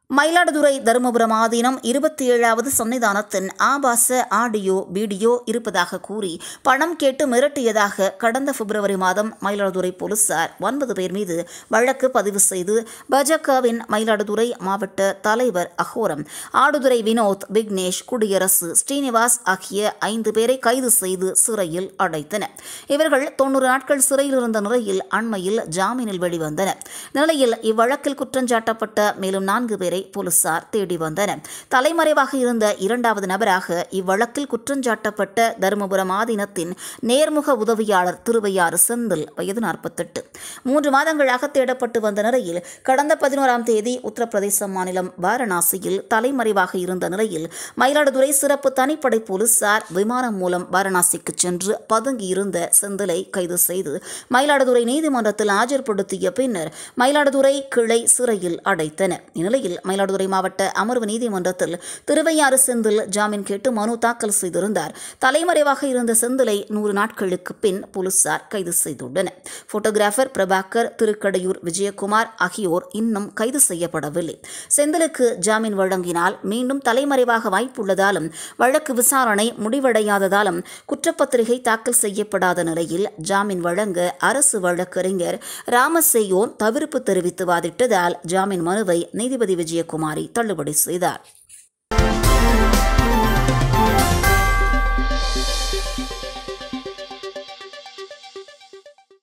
மயிலாடுதுறை தருமபுரம் ஆதீனம் இருபத்தி ஏழாவது சன்னிதானத்தின் ஆபாச ஆடியோ வீடியோ இருப்பதாக கூறி பணம் கேட்டு மிரட்டியதாக கடந்த பிப்ரவரி மாதம் மயிலாடுதுறை போலீசார் ஒன்பது பேர் மீது வழக்கு பதிவு செய்து பாஜகவின் மயிலாடுதுறை மாவட்ட தலைவர் அகோரம் ஆடுதுறை வினோத் விக்னேஷ் குடியரசு ஸ்ரீனிவாஸ் ஆகிய ஐந்து பேரை கைது செய்து சிறையில் அடைத்தனர் இவர்கள் தொன்னூறு நாட்கள் சிறையில் இருந்த நிலையில் அண்மையில் ஜாமீனில் வெளிவந்தனர் நிலையில் இவ்வழக்கில் குற்றஞ்சாட்டப்பட்ட மேலும் நான்கு பேரை போலீசார் தேடி வந்தனர் தலைமறைவாக இருந்த இரண்டாவது நபராக இவ்வழக்கில் குற்றஞ்சாட்டப்பட்ட தருமபுரம் ஆதீனத்தின் நேர்முக உதவியாளர் திருவையாறு செந்தில் வயது நாற்பத்தெட்டு மூன்று மாதங்களாக தேடப்பட்டு வந்த நிலையில் கடந்த பதினோராம் தேதி உத்தரப்பிரதேச மாநிலம் வாரணாசியில் தலைமறைவாக இருந்த நிலையில் மயிலாடுதுறை சிறப்பு தனிப்படை போலீசார் விமானம் மூலம் வாரணாசிக்கு சென்று பதுங்கியிருந்த செந்திலை கைது செய்து மயிலாடுதுறை நீதிமன்றத்தில் ஆஜர்படுத்திய பின்னர் மயிலாடுதுறை கிளை சிறையில் அடைத்தனர் இந்நிலையில் மயிலாடுதுறை மாவட்ட அமர்வு நீதிமன்றத்தில் திருவையாறு செந்தில் ஜாமீன் கேட்டு மனு தாக்கல் செய்திருந்தார் தலைமறைவாக இருந்த செந்திலை நூறு நாட்களுக்கு பின் போலீசார் கைது செய்துள்ளனர் போட்டோகிராஃபர் பிரபாகர் திருக்கடையூர் விஜயகுமார் ஆகியோர் இன்னும் கைது செய்யப்படவில்லை செந்திலுக்கு ஜாமீன் வழங்கினால் மீண்டும் தலைமறைவாக வாய்ப்புள்ளதாலும் வழக்கு விசாரணை முடிவடையாததாலும் குற்றப்பத்திரிகை தாக்கல் செய்யப்படாத நிலையில் ஜாமீன் வழங்க அரசு வழக்கறிஞர் ராமசேயோன் தவிர்ப்பு தெரிவித்து வாதிட்டதால் ஜாமீன் மனுவை நீதிபதி விஜயகுமாரி தள்ளுபடி செய்தார்